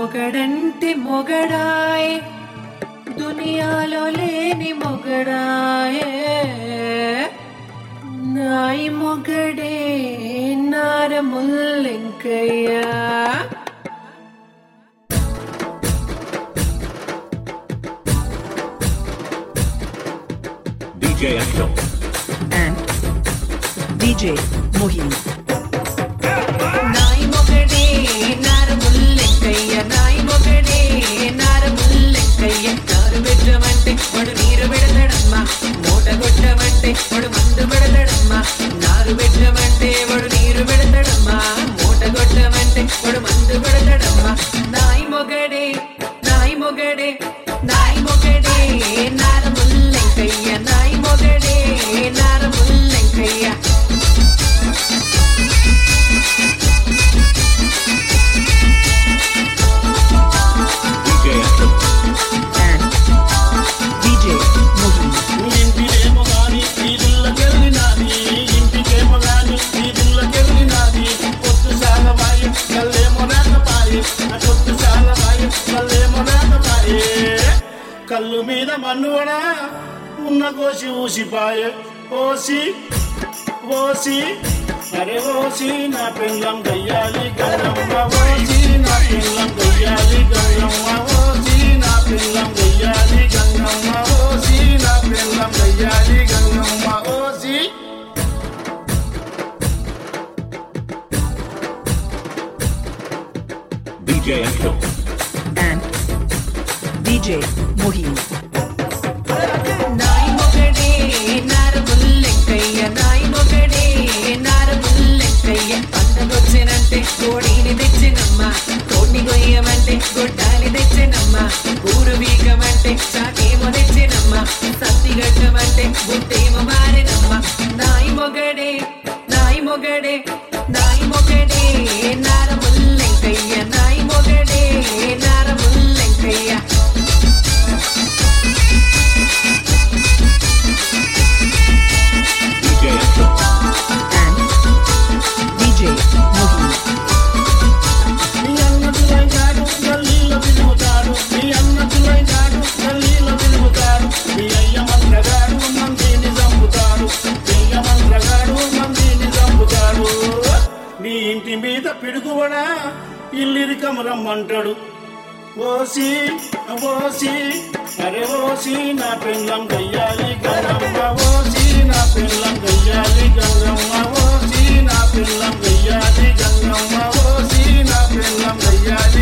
మొగడంటే మొగడాయ్ దునియాలో లేని మొగడాయే నాయి మొగడే నారముల్లెంకయ్యా DJ Ashok. and DJ Mohin. నాయి మొగడే నారముల్లెంకయ్య నాయి మొగడే నారముల్లెంకయ్య నారు పెట్టమంటే వాడు నీరు పెడతాడమ్మా మూట కొట్టమంటే వాడు మందు పెడతాడమ్మా నారు పెట్టమంటే వాడు నీరు పెడతాడమ్మా మూట కొట్టమంటే వాడు మందు పెడతాడమ్మా నాయి మొగడే నాయి మొగడే నాయి మొగడే నారముల్లెంకయ్య నాయి మొగడే నారముల్లెంకయ్య DJ Ashok. and DJ Mohin. ఇంటికేమో గాని వీధుల్లోకెళ్ళినాది ఇంటికేమో గాని వీధుల్లోకెళ్ళినాది పొత్తు సాగబాయి కల్లేమో రాకపాయి ఆ పొత్తు సాగబాయి కల్లేమో రాకపాయి కళ్ళు మీద మన్నువడా ఉన్న కోసి ఊసిపాయే ఓసి ఓసి అరే ఓసి నా పిల్లం గయ్యాలి గంగమ్మ ఓసి నా పిల్లం గయ్యాలి గంగమ్మ ఓసి నా పిల్లం గయ్యాలి గంగమ్మ ఓసి నా పిల్లం గయ్యాలి గంగమ్మ ఓసి DJ Ashok. and DJ Mohin. నాయి మొగడే నారముల్లెంకయ్య నాయి మొగడే నారముల్లెంకయ్య పండగొచ్చినంటే కోడిని తెచ్చినమ్మ కోడిని కొయ్యమంటే గొడ్డాలి తెచ్చినమ్మ ఊరు వీకమంటే చాకేమో తెచ్చినమ్మ సత్తి గట్టమంటే బుట్టేమో మారినమ్మ నాయి మొగడే నాయి మొగడే నాయి మొగడే నారముల్లెంకయ్య నాయి మొగడే నారముల్లెంకయ్య DJ Ashok. and DJ Mohin. నీ అన్న తులైనాడు గల్లీలో తిరుగుతాడు నీ అన్న తులైనాడు గల్లీలో తిరుగుతాడు నీ అయ్య మంత్రగాడు మందిని చంపుతాడు నీ అయ్య మంత్రగాడు మందిని చంపుతాడు నీ ఇంటి మీద పిడుగువడా ఇల్లిరికం రమ్మంటాడు ఓసి ఓసి అరే ఓసి నా పెళ్ళం గయ్యాలి గంగమ్మ ఓసి నా పెళ్ళం గయ్యాలి గంగమ్మ ఓసి నా పెళ్ళం గయ్యాలి గంగమ్మ ఓసి నా పెళ్ళం గయ్యాలి